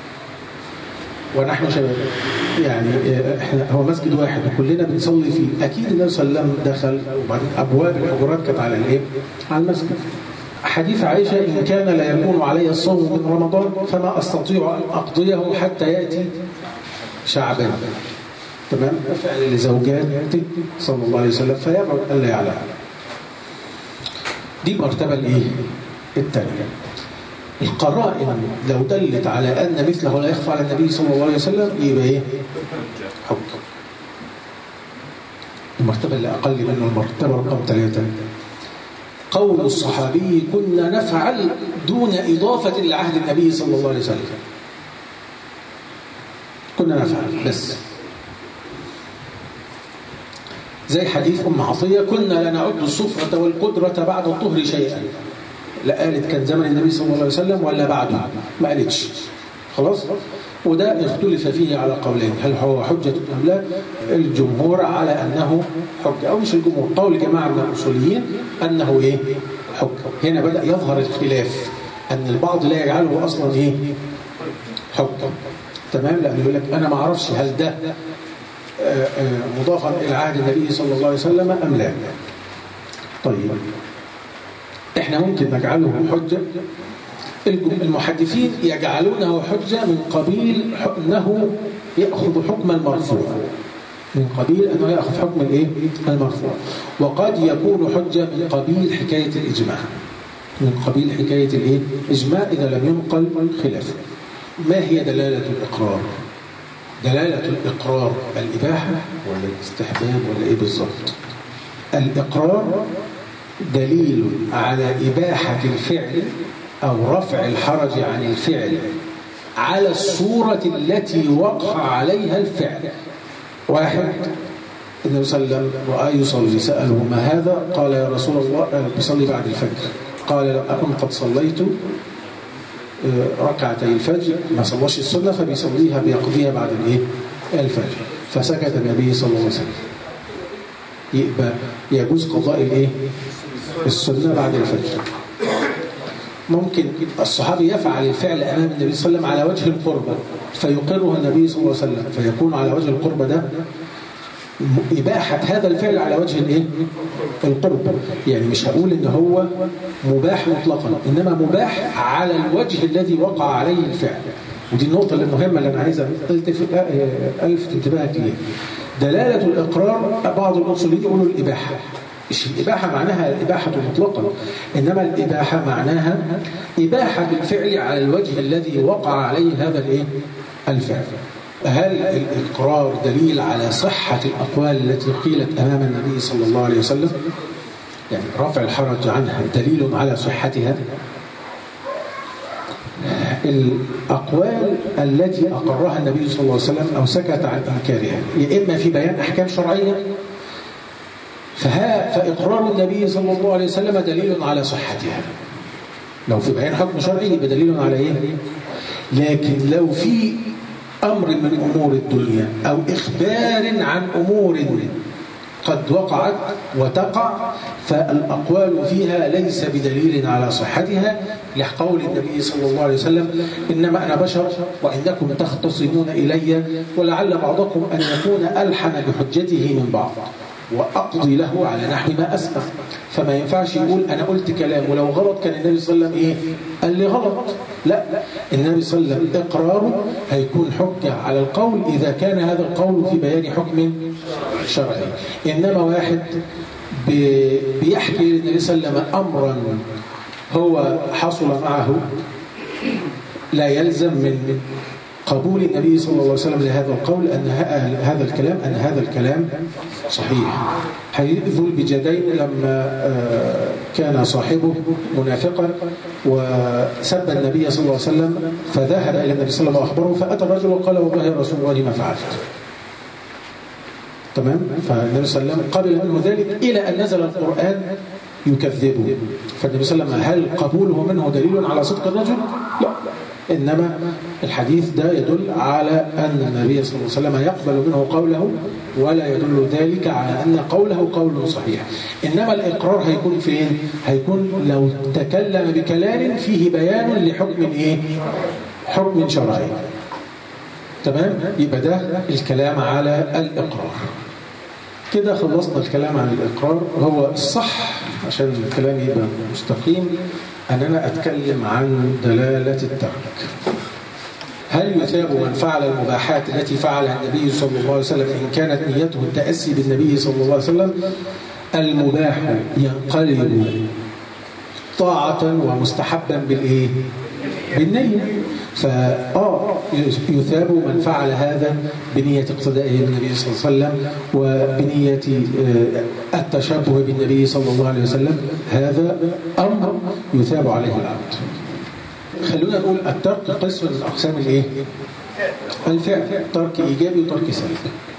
ونحن شباب يعني احنا هو مسجد واحد وكلنا بنصلي فيه اكيد النبي صلى الله عليه وسلم دخل وبعدين ابواب الحجرات كانت على الايه؟ على المسجد حديث عائشه ان كان لا يكون علي الصوم من رمضان فما استطيع ان اقضيه حتى ياتي شعبا تمام فعل لزوجاته صلى الله عليه وسلم فيبعد ألا يعلم دي المرتبة الايه الثانية القرائن لو دلت على أن مثله لا يخفى على النبي صلى الله عليه وسلم يبقى ايه حكم المرتبة اللي أقل منه المرتبة رقم ثلاثة قول الصحابي كنا نفعل دون إضافة لعهد النبي صلى الله عليه وسلم كنا نفعل بس زي حديث أم عطية كنا لا نعد الصفرة والقدرة بعد الطهر شيئا لا قالت كان زمن النبي صلى الله عليه وسلم ولا بعده ما قالتش خلاص وده اختلف فيه على قولين هل هو حجة أم لا الجمهور على أنه حجة أو مش الجمهور قول جماعة من الأصوليين أنه إيه حجة هنا بدأ يظهر الخلاف أن البعض لا يجعله أصلا إيه حجة تمام لأنه يقول لك أنا ما أعرفش هل ده مضافا إلى عهد النبي صلى الله عليه وسلم أم لا طيب احنا ممكن نجعله حجة المحدثين يجعلونه حجة من قبيل أنه يأخذ حكم المرفوع من قبيل أنه يأخذ حكم الإيه؟ المرفوع وقد يكون حجة من قبيل حكاية الإجماع من قبيل حكاية الإيه؟ إجماع إذا لم ينقل خلافه ما هي دلالة الإقرار دلالة الإقرار الإباحة ولا الاستحباب ولا إيه بالظبط الإقرار دليل على إباحة الفعل أو رفع الحرج عن الفعل على الصورة التي وقع عليها الفعل واحد النبي صلى الله عليه وسلم رأى يصلي سأله ما هذا قال يا رسول الله بيصلي بعد الفجر قال لو أكن قد صليت ركعتي الفجر ما صلاش السنة فبيصليها بيقضيها بعد الايه الفجر فسكت النبي صلى الله عليه وسلم يبقى يجوز قضاء الايه السنة بعد الفجر ممكن الصحابي يفعل الفعل أمام النبي صلى الله عليه وسلم على وجه القربة فيقره النبي صلى الله عليه وسلم فيكون على وجه القربة ده إباحة هذا الفعل على وجه الإيه؟ القرب يعني مش هقول إن هو مباح مطلقا إنما مباح على الوجه الذي وقع عليه الفعل ودي النقطة المهمة اللي أنا عايز ألفت انتباهك ليها دلالة الإقرار بعض الأصوليين يقولوا الإباحة مش الإباحة معناها الإباحة مطلقا إنما الإباحة معناها إباحة الفعل على الوجه الذي وقع عليه هذا الإيه؟ الفعل هل الإقرار دليل على صحة الأقوال التي قيلت أمام النبي صلى الله عليه وسلم يعني رفع الحرج عنها دليل على صحتها الأقوال التي أقرها النبي صلى الله عليه وسلم أو سكت عن إنكارها يا إما في بيان أحكام شرعية فها فإقرار النبي صلى الله عليه وسلم دليل على صحتها لو في بيان حكم شرعي يبقى دليل على إيه لكن لو في أمر من أمور الدنيا أو إخبار عن أمور قد وقعت وتقع فالأقوال فيها ليس بدليل على صحتها لقول النبي صلى الله عليه وسلم إنما أنا بشر وإنكم تختصمون إلي ولعل بعضكم أن يكون ألحن بحجته من بعض وأقضي له على نحو ما أسأل فما ينفعش يقول أنا قلت كلام ولو غلط كان النبي صلى الله عليه وسلم إيه؟ قال لي غلط لا النبي صلى الله عليه وسلم إقراره هيكون حجة على القول إذا كان هذا القول في بيان حكم شرعي إنما واحد بيحكي للنبي صلى الله عليه وسلم أمرا هو حصل معه لا يلزم من قبول النبي صلى الله عليه وسلم لهذا القول أن هذا الكلام أن هذا الكلام صحيح حديث ذو البجدين لما كان صاحبه منافقا وسب النبي صلى الله عليه وسلم فذهب إلى النبي صلى الله عليه وسلم وأخبره فأتى الرجل وقال والله يا رسول الله ما فعلت تمام فالنبي صلى الله عليه وسلم قبل منه ذلك إلى أن نزل القرآن يكذبه فالنبي صلى الله عليه وسلم هل قبوله منه دليل على صدق الرجل؟ لا إنما الحديث ده يدل على أن النبي صلى الله عليه وسلم يقبل منه قوله ولا يدل ذلك على أن قوله قول صحيح إنما الإقرار هيكون فين؟ هيكون لو تكلم بكلام فيه بيان لحكم إيه؟ حكم شرعي تمام؟ يبقى ده الكلام على الإقرار كده خلصنا الكلام عن الإقرار هو الصح عشان الكلام يبقى مستقيم أن أنا أتكلم عن دلالة الترك هل يثاب من فعل المباحات التي فعلها النبي صلى الله عليه وسلم إن كانت نيته التأسي بالنبي صلى الله عليه وسلم المباح ينقلب طاعة ومستحبا بالإيه؟ بالنية فآه يثاب من فعل هذا بنية اقتدائه بالنبي صلى الله عليه وسلم وبنية آه، التشبه بالنبي صلى الله عليه وسلم هذا أمر يثاب عليه العبد خلونا نقول الترك قسم من أقسام الإيه؟ الفعل ترك إيجابي وترك سلبي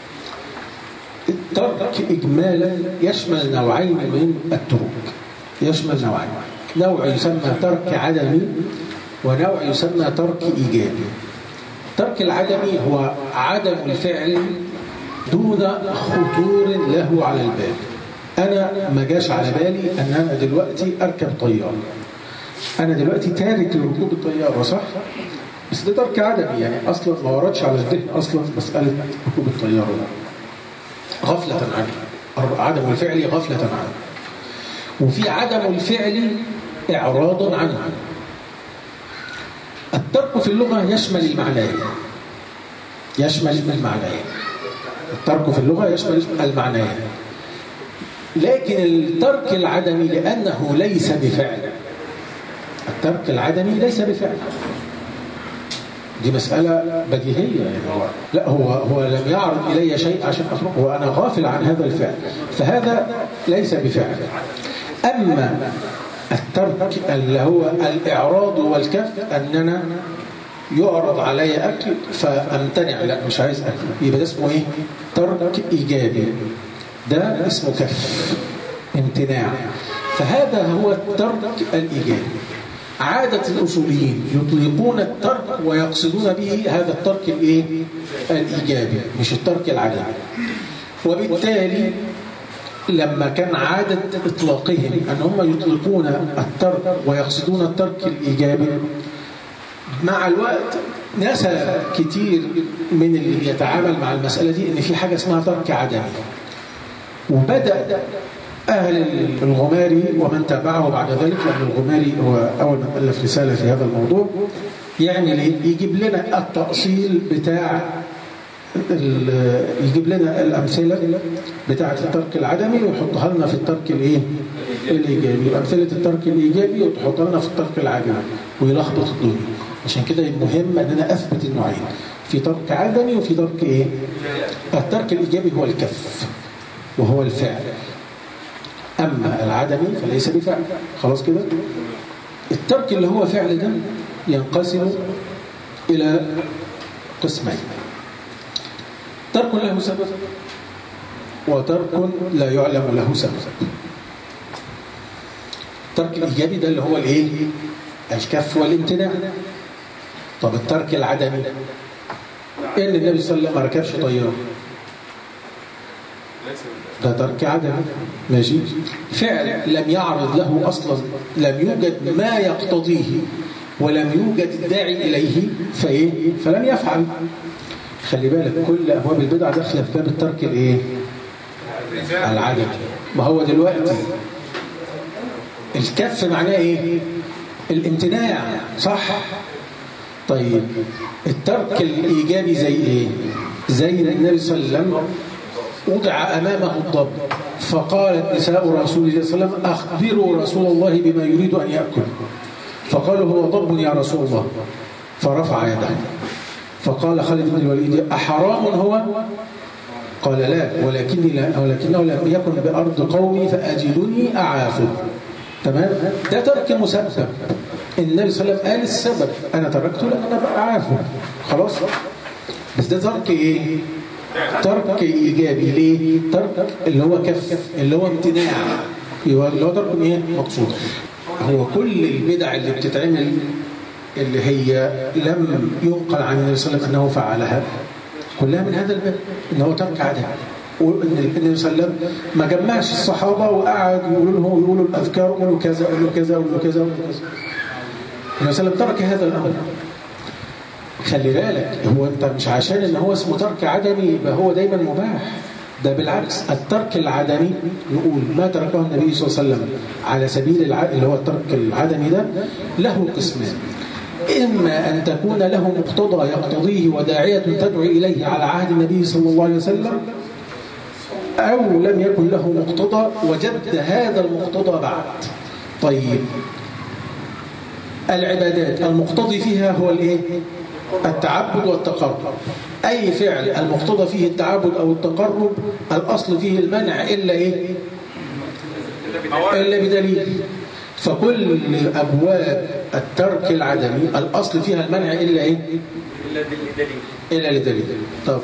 الترك إجمالا يشمل نوعين من التروك يشمل نوعين نوع يسمى ترك عدمي ونوع يسمى ترك إيجابي ترك العدمي هو عدم الفعل دون خطور له على البال أنا ما جاش على بالي أن أنا دلوقتي أركب طيارة أنا دلوقتي تارك لركوب الطيارة صح؟ بس ده ترك عدمي يعني أصلا ما وردش على الذهن أصلا مسألة ركوب الطيارة غفلة عنه عدم الفعل غفلة عنه وفي عدم الفعل إعراض عنه الترك في اللغة يشمل المعنيين يشمل المعنيين الترك في اللغة يشمل المعنيين لكن الترك العدمي لأنه ليس بفعل الترك العدمي ليس بفعل دي مسألة بديهية يعني هو لا هو هو لم يعرض إلي شيء عشان أتركه وأنا غافل عن هذا الفعل فهذا ليس بفعل أما الترك اللي هو الإعراض والكف أننا يعرض علي أكل فأمتنع لا مش عايز أكل يبقى ده اسمه إيه؟ ترك إيجابي ده اسمه كف امتناع فهذا هو الترك الإيجابي عادة الأصوليين يطلقون الترك ويقصدون به هذا الترك الإيه؟ الإيجابي مش الترك العادي وبالتالي لما كان عادة إطلاقهم أن هم يطلقون الترك ويقصدون الترك الإيجابي مع الوقت نسى كتير من اللي بيتعامل مع المسألة دي إن في حاجة اسمها ترك عدمي وبدأ أهل الغماري ومن تابعه بعد ذلك لأن الغماري هو أول من ألف رسالة في هذا الموضوع يعني يجيب لنا التأصيل بتاع يجيب لنا الأمثلة بتاعة الترك العدمي ويحطها لنا في الترك الإيه؟ الإيجابي أمثلة الترك الإيجابي وتحطها لنا في الترك العدمي ويلخبط الدنيا عشان كده مهم أن أنا أثبت النوعين في ترك عدمي وفي ترك إيه؟ الترك الإيجابي هو الكف وهو الفعل أما العدمي فليس بفعل خلاص كده الترك اللي هو فعل ده ينقسم إلى قسمين ترك له سبب وترك لا يعلم له سبب الترك الإيجابي ده اللي هو الإيه؟ الكف والامتناع طب الترك العدمي إن النبي صلى الله عليه وسلم ما ركبش طيارة ده ترك عدمي ماشي فعل لم يعرض له أصلا لم يوجد ما يقتضيه ولم يوجد الداعي إليه فإيه؟ فلم يفعل خلي بالك كل أبواب البدع داخله في باب الترك الإيه؟ العدم ما هو دلوقتي الكف معناه إيه؟ الامتناع صح؟ طيب الترك الإيجابي زي إيه؟ زي النبي صلى الله عليه وسلم وضع أمامه الضب فقالت نساء رسول الله صلى الله عليه وسلم أخبروا رسول الله بما يريد أن يأكل فقالوا هو ضب يا رسول الله فرفع يده فقال خالد بن الوليد أحرام هو قال لا ولكني لا ولكنه لم يكن بأرض قومي فأجدني أعافه تمام ده ترك مسبب النبي صلى الله عليه وسلم قال السبب أنا تركته لأن أنا بقى أعافه خلاص بس ده ترك إيه ترك إيجابي ليه ترك اللي هو كف اللي هو امتناع اللي هو ترك إيه مقصود هو كل البدع اللي بتتعمل اللي هي لم ينقل عن النبي صلى الله عليه وسلم أنه فعلها كلها من هذا الباب إن هو ترك عادة وان النبي صلى الله عليه وسلم ما جمعش الصحابة وقعد يقولوا لهم يقولوا الأذكار ويقولوا كذا ويقولوا كذا ويقولوا كذا ويقولوا كذا النبي صلى الله عليه وسلم ترك هذا الأمر خلي بالك هو أنت مش عشان إن هو اسمه ترك عدمي يبقى هو دايما مباح ده بالعكس الترك العدمي نقول ما تركه النبي صلى الله عليه وسلم على سبيل الع... اللي هو الترك العدمي ده له قسمان إما أن تكون له مقتضى يقتضيه وداعية تدعو إليه على عهد النبي صلى الله عليه وسلم أو لم يكن له مقتضى وجد هذا المقتضى بعد طيب العبادات المقتضي فيها هو الايه التعبد والتقرب أي فعل المقتضى فيه التعبد أو التقرب الأصل فيه المنع إلا إيه إلا بدليل فكل أبواب الترك العدمي الأصل فيها المنع إلا إيه إلا بالدليل إلا لدليل طب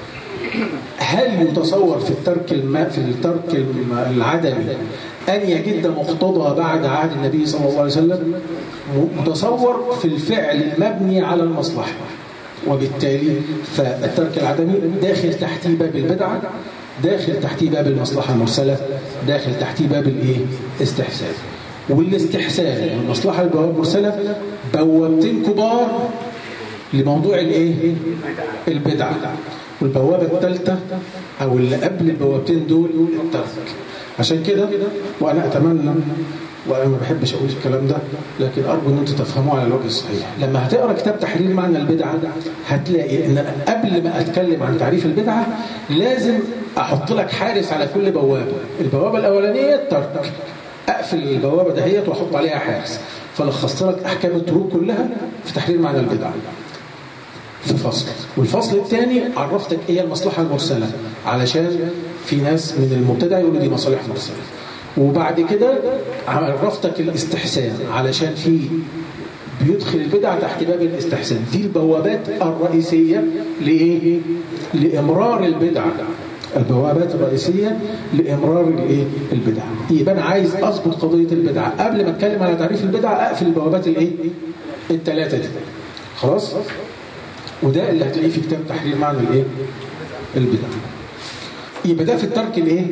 هل يتصور في الترك الم... في الترك الم- العدمي أن يجد مقتضى بعد عهد النبي صلى الله عليه وسلم م- متصور في الفعل المبني على المصلحة وبالتالي فالترك العدمي داخل تحت باب البدعة داخل تحت باب المصلحة المرسلة داخل تحت باب الايه استحسان والاستحسان والمصلحة المرسلة بوابتين كبار لموضوع الايه البدعة والبوابة الثالثة او اللي قبل البوابتين دول الترك عشان كده وانا اتمنى وانا ما بحبش اقول الكلام ده لكن ارجو ان انتوا تفهموه على الوجه الصحيح لما هتقرا كتاب تحرير معنى البدعه هتلاقي ان أنا قبل ما اتكلم عن تعريف البدعه لازم احط لك حارس على كل بوابه البوابه الاولانيه الترك اقفل البوابه دهيت واحط عليها حارس فلخصت لك احكام التروك كلها في تحرير معنى البدعه في فصل والفصل الثاني عرفتك ايه المصلحة المرسلة علشان في ناس من المبتدع يقولوا دي مصالح مرسلة وبعد كده عرفتك الاستحسان علشان في بيدخل البدع تحت باب الاستحسان دي البوابات الرئيسية لإيه؟ لإمرار البدع البوابات الرئيسية لإمرار الإيه؟ البدع يبقى أنا عايز أظبط قضية البدعة قبل ما أتكلم على تعريف البدعة أقفل البوابات الإيه؟ الثلاثة دي خلاص؟ وده اللي هتلاقيه في كتاب تحرير معنى الايه البدع يبقى ده في الترك الايه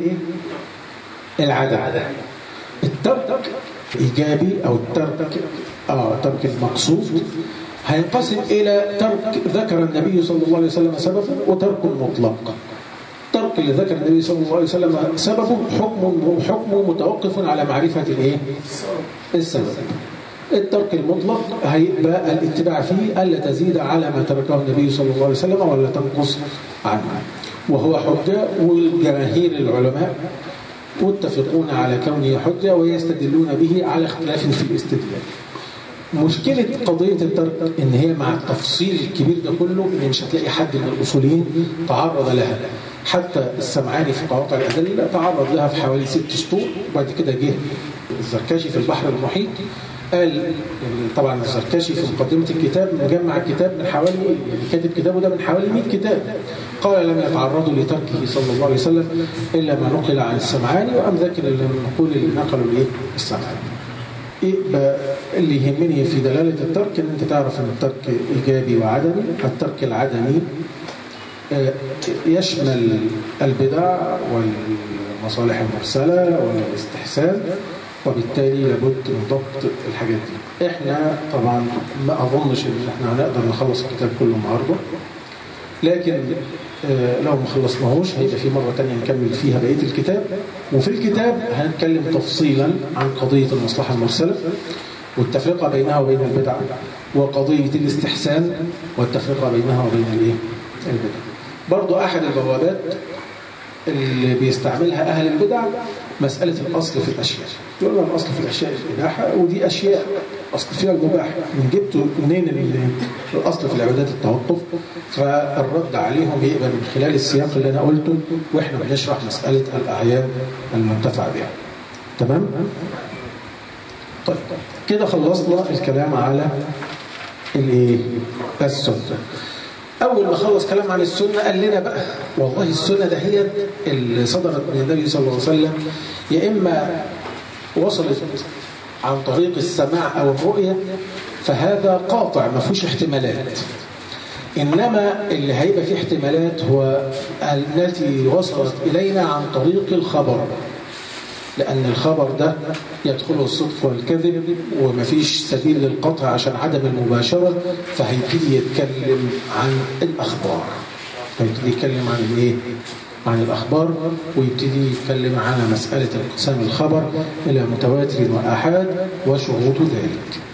العدم الترك ايجابي او الترك اه ترك المقصود هينقسم الى ترك ذكر النبي صلى الله عليه وسلم سببه وترك مطلق الترك اللي ذكر النبي صلى الله عليه وسلم سببه حكم حكمه متوقف على معرفه الايه السبب الترك المطلق هيبقى الاتباع فيه ألا تزيد على ما تركه النبي صلى الله عليه وسلم ولا تنقص عنه وهو حجة والجماهير العلماء متفقون على كونه حجة ويستدلون به على اختلاف في الاستدلال مشكلة قضية الترك إن هي مع التفصيل الكبير ده كله إن مش هتلاقي حد من الأصوليين تعرض لها حتى السمعاني في قواطع الأدلة تعرض لها في حوالي ست سطور وبعد كده جه الزركاشي في البحر المحيط قال طبعا الزركشي في مقدمة الكتاب مجمع الكتاب من حوالي يعني كاتب كتابه ده من حوالي 100 كتاب قال لم يتعرضوا لتركه صلى الله عليه وسلم إلا ما نقل عن السمعاني وأم ذكر النقول اللي نقلوا ليه السمعاني يبقى اللي يهمني في دلالة الترك ان انت تعرف ان الترك ايجابي وعدمي الترك العدمي يشمل البدع والمصالح المرسلة والاستحسان وبالتالي لابد من ضبط الحاجات دي احنا طبعا ما اظنش ان احنا هنقدر نخلص الكتاب كله النهارده لكن آه لو ما خلصناهوش هيبقى في مرة تانية نكمل فيها بقية الكتاب وفي الكتاب هنتكلم تفصيلا عن قضية المصلحة المرسلة والتفرقة بينها وبين البدع وقضية الاستحسان والتفرقة بينها وبين الايه البدع برضو أحد البوابات اللي بيستعملها أهل البدع مسألة الأصل في الأشياء يقول لنا الأصل في الأشياء الإباحة ودي أشياء أصل فيها المباح من جبته منين الأصل في العبادات التوقف فالرد عليهم بيبقى من خلال السياق اللي أنا قلته وإحنا بنشرح مسألة الأعيان المنتفع بها تمام؟ طيب كده خلصنا الكلام على الايه السنة أول ما خلص كلام عن السنة قال لنا بقى والله السنة ده هي اللي صدرت من النبي صلى الله عليه وسلم يا إما وصلت عن طريق السماع أو الرؤية فهذا قاطع ما فيهوش احتمالات إنما اللي هيبقى فيه احتمالات هو التي وصلت إلينا عن طريق الخبر لأن الخبر ده يدخله الصدق والكذب ومفيش سبيل للقطع عشان عدم المباشرة فهيبتدي يتكلم عن الأخبار فيبتدي يتكلم عن الايه؟ عن الأخبار ويبتدي يتكلم عن مسألة انقسام الخبر إلى متواتر وآحاد وشروط ذلك